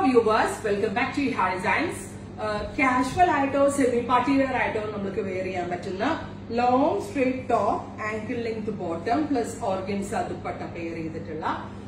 viewers welcome back to Ha designs casual ആയിട്ടോ semi party wear ആയിട്ടോ നമുക്ക് wear ചെയ്യാൻ പറ്റുന്ന long straight top ankle length bottom plus organza dupatta pair ചെയ്തിട്ടുള്ള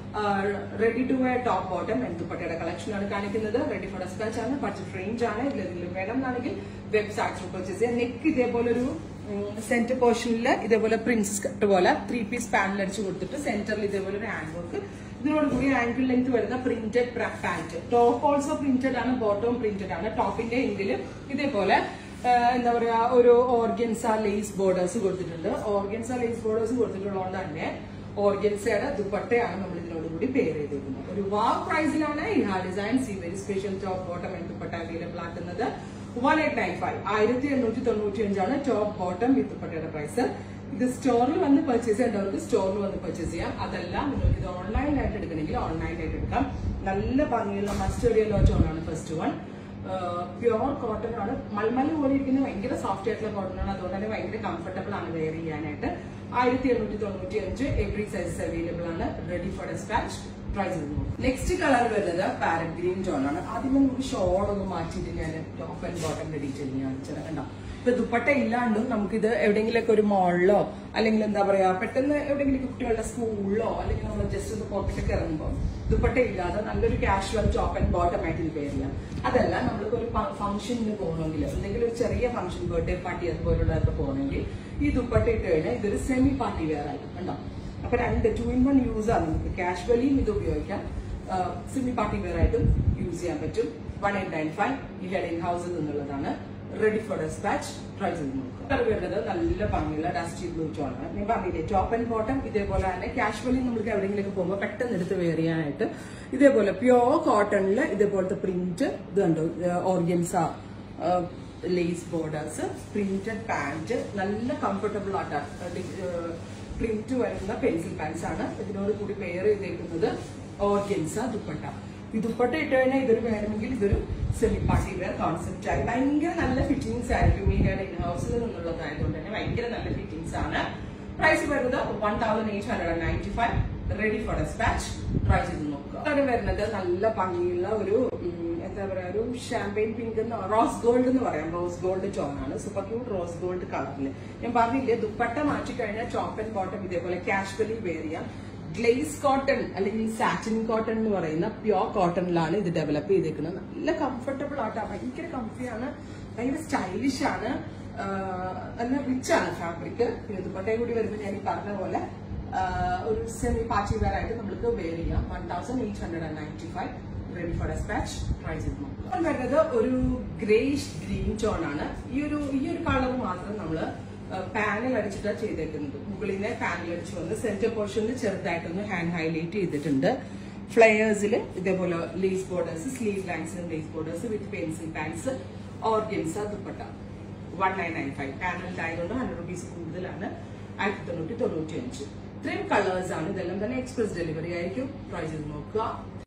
ready to wear top bottom ദുപ്പട്ടയുടെ collection ആണ് കാണിക്കുന്നത് റെഡി ഫോർ ഡെസ്പാച്ച് ആണ് ബഡ്ജറ്റ് റേഞ്ച് ആണ് ഇതിലെന്തെങ്കിലും വേണം എന്നാണെങ്കിൽ വെബ്സൈറ്റ് പർച്ചേസ് ചെയ്യാം നെക്ക് ഇതേപോലെ ഒരു സെന്റർ പോർഷനിൽ ഇതേപോലെ പ്രിൻസസ് കട്ട് പോലെ ത്രീ പീസ് പാനൽ അടിച്ച് കൊടുത്തിട്ട് സെന്ററിൽ ഇതേപോലെ ഒരു ഹാൻഡ് വർക്ക് ഇതിനോട് കൂടി ആംഗിൾ ലെങ്ത് വരുന്ന printed pant top also printed ആണ് ബോട്ടവും പ്രിന്റഡ് ആണ് ടോപ്പിന്റെ എൻഡിൽ ഇതേപോലെ ആ, എന്താ പറയാ ഒരു ഓർഗൻസ ലേസ് ബോർഡേഴ്സ് കൊടുത്തിട്ടുണ്ട് ഓർഗൻസ ലേസ് ബോർഡേഴ്സ് കൊടുത്തിട്ടുള്ളതുകൊണ്ട് തന്നെ ഓർഗൻസയുടെ ദുപ്പട്ടയാണ് നമ്മൾ ഇതിനോട് കൂടി പെയർ ചെയ്തിരിക്കുന്നത് ഒരു വാ പ്രൈസിലാണ് ഈ ഹാ ഡിസൈൻസ് ഈ very special top bottom and dupatta available ആക്കുന്നത് വൺ എയ്റ്റ് നയൻ ഫൈവ് ആയിരത്തി എണ്ണൂറ്റി തൊണ്ണൂറ്റി അഞ്ചാണ് ടോപ്പ് ബോട്ടം വിത്ത് ദുപ്പട്ടയുടെ പ്രൈസ് ഇത് സ്റ്റോറിൽ വന്ന് പർച്ചേസ് ചെയ്യേണ്ടവർക്ക് സ്റ്റോറിൽ വന്ന് പർച്ചേസ് ചെയ്യാം അതല്ല നിങ്ങൾക്ക് ഇത് ഓൺലൈനായിട്ട് എടുക്കണമെങ്കിൽ ഓൺലൈനായിട്ട് എടുക്കാം നല്ല ഭംഗിയുള്ള മസ്റ്റേഡ് യെല്ലോ ടോൺ ആണ് ഫസ്റ്റ് വൺ പ്യുവർ കോട്ടൺ ആണ് മൽമല് പോലെ ഇരിക്കുന്ന ഭയങ്കര സോഫ്റ്റ് ആയിട്ടുള്ള കോട്ടൺ ആണ് അതുകൊണ്ട് തന്നെ ഭയങ്കര കംഫർട്ടബിൾ ആണ് വെയർ ചെയ്യാനായിട്ട് ആയിരത്തി എണ്ണൂറ്റി തൊണ്ണൂറ്റി അഞ്ച് എവറി സൈസ് അവൈലബിൾ ആണ് റെഡി ഫോർ ഡെസ്പാച്ച് ട്രൈ ചെയ്തു നെക്സ്റ്റ് കളർ വരുന്നത് പാരറ്റ് ഗ്രീൻ ടോൺ ആണ് ആദ്യം നമുക്ക് ഷോൾ ഒന്ന് മാറ്റിയിട്ട് ഞാൻ ടോപ്പ് ആൻഡ് ബോട്ടം ഡീറ്റെയിൽ ഞാൻ കണ്ടോ ഇപ്പൊ ദുപ്പട്ട ഇല്ലാണ്ടും നമുക്കിത് എവിടെയെങ്കിലൊക്കെ ഒരു മോളിലോ അല്ലെങ്കിൽ എന്താ പറയാ പെട്ടെന്ന് എവിടെയെങ്കിലും കുട്ടികളുടെ സ്കൂളിലോ അല്ലെങ്കിൽ നമ്മൾ ജസ്റ്റ് ഒന്ന് പുറത്തേക്ക് ഇറങ്ങുമ്പോൾ ദുപ്പട്ട ഇല്ലാതെ നല്ലൊരു കാഷ്വൽ ടോപ്പ് ആൻഡ് ബോട്ടം ആയിട്ട് ഇത് വെയർ ചെയ്യാം അതല്ല നമ്മൾക്ക് ഒരു ഫംഗ്ഷന് പോകണമെങ്കിൽ എന്തെങ്കിലും ഒരു ചെറിയ ഫംഗ്ഷൻ ബർത്ത്ഡേ പാർട്ടി അതുപോലുള്ളതൊക്കെ പോകണമെങ്കിൽ ഈ ദുപ്പട്ട ഇട്ട് കഴിഞ്ഞാൽ ഇതൊരു സെമി പാർട്ടി വെയർ ആയിട്ട് കണ്ടോ അപ്പൊ രണ്ട് ടു ഇൻ വൺ യൂസ് ആണ് നമുക്ക് കാഷ്വലിയും ഇത് ഉപയോഗിക്കാം സെമി പാർട്ടി വെയർ ആയിട്ടും യൂസ് ചെയ്യാൻ പറ്റും വൺ എയ്റ്റ് നയൻ ഫൈവ് ഈ ഹെഡ് ഇൻ ഹൗസിൽ നിന്നുള്ളതാണ് റെഡി ഫോർ ഡെസ്പാച്ച് ട്രൈ ചെയ്ത് നോക്കുക കളർ വരുന്നത് നല്ല ഭംഗിയുള്ള ഡസ്റ്റി ബ്ലൂ ടോൺ ആണ് ഞാൻ പറഞ്ഞില്ലേ ടോപ്പ് ആൻഡ് ബോട്ടം ഇതേപോലെ തന്നെ കാഷ്വലി നമുക്ക് എവിടെയെങ്കിലും പോകുമ്പോൾ പെട്ടെന്ന് എടുത്ത് വെയർ ചെയ്യാനായിട്ട് ഇതേപോലെ പ്യോർ കോട്ടണിൽ ഇതേപോലത്തെ പ്രിന്റ് ഇത് കണ്ടോ organza lace borders printed pant നല്ല കംഫർട്ടബിൾ ആയിട്ടാണ് പ്രിന്റ് വരുന്ന പെൻസിൽ പാൻസ് ആണ് ഇതിനോട് കൂടി പെയർ ചെയ്തേക്കുന്നത് ഓർഗൻസ ദുപ്പട്ട ഈ ദുപ്പട്ട ഇട്ട് കഴിഞ്ഞാൽ ഇതൊരു വേണമെങ്കിൽ ഇതൊരു സെമി പാർട്ടി വെയർ കോൺസെപ്റ്റ് ആയി ഭയങ്കര നല്ല ഫിറ്റിംഗ്സ് ആയിരിക്കും ഈ ഹെയർ ഇൻ ഹൗസിൽ നിന്നുള്ളതായതുകൊണ്ട് തന്നെ ഭയങ്കര നല്ല ഫിറ്റിംഗ്സ് ആണ് പ്രൈസ് വരുന്നത് one thousand eight hundred ninety five ready for despatch try ചെയ്ത് നോക്കുക അത് വരുന്നത് നല്ല ഭംഗിയുള്ള ഒരു ഉം, എന്താ പറയാ ഒരു ഷാമ്പയിൻ പിങ്ക് എന്ന് റോസ് ഗോൾഡ് എന്ന് പറയാം റോസ് ഗോൾഡ് ടോൺ ആണ് സൂപ്പർ ക്യൂട്ട് റോസ് ഗോൾഡ് കളറിൽ ഞാൻ പറഞ്ഞില്ലേ ദുപ്പട്ട മാറ്റി കഴിഞ്ഞാൽ ടോപ്പ് ആൻഡ് ബോട്ടം ഇതേപോലെ കാഷ്വലി വെയർ ചെയ്യാം ഗ്ലേസ് കോട്ടൺ അല്ലെങ്കിൽ സാറ്റിൻ കോട്ടൺ എന്ന് പറയുന്ന പ്യോർ കോട്ടണിലാണ് ഇത് ഡെവലപ്പ് ചെയ്തേക്കുന്നത് നല്ല കംഫർട്ടബിൾ ആട്ടാ ഭയങ്കര കംഫിയാണ് ഭയങ്കര സ്റ്റൈലിഷ് ആണ് ആഹ് നല്ല റിച്ച് ആണ് ഫാബ്രിക് പിന്നെ ദുപ്പട്ടയും കൂടി വരുമ്പോൾ ഞാൻ ഈ പറഞ്ഞ പോലെ ആഹ് ഒരു സെമി പാർട്ടി വെയർ ആയിട്ട് നമുക്ക് വെയർ ചെയ്യാം one thousand eight hundred and ninety five ready for despatch try ചെയ്ത് നോക്കാം ഇപ്പോൾ വരുന്നത് ഒരു ഗ്രേഷ് ഗ്രീൻ ടോൺ ആണ് ഈ ഒരു ഈ ഒരു കളർ മാത്രം നമ്മള് പാനൽ അടിച്ചിട്ടാണ് ചെയ്തേക്കുന്നത് മുകളിൽ നിന്ന് പാനൽ അടിച്ച് വന്ന് സെന്റർ പോർഷനിൽ ചെറുതായിട്ടൊന്ന് ഹാൻഡ് ഹൈലൈറ്റ് ചെയ്തിട്ടുണ്ട് ഫ്ലയേഴ്സിൽ ഇതേപോലെ lace borders sleeve lines lace borders with pencil pants organza dupatta one nine nine five panel ആയതുകൊണ്ട് ഹൺഡ്രഡ് റുപ്പീസ് കൂടുതലാണ് ആയിരത്തി തൊണ്ണൂറ്റി തൊണ്ണൂറ്റി അഞ്ച് ഇത്രയും കളേഴ്സ് ആണ് ഇതെല്ലാം തന്നെ എക്സ്പ്രസ് ഡെലിവറി ആയിരിക്കും ട്രൈ ചെയ്ത് നോക്കുക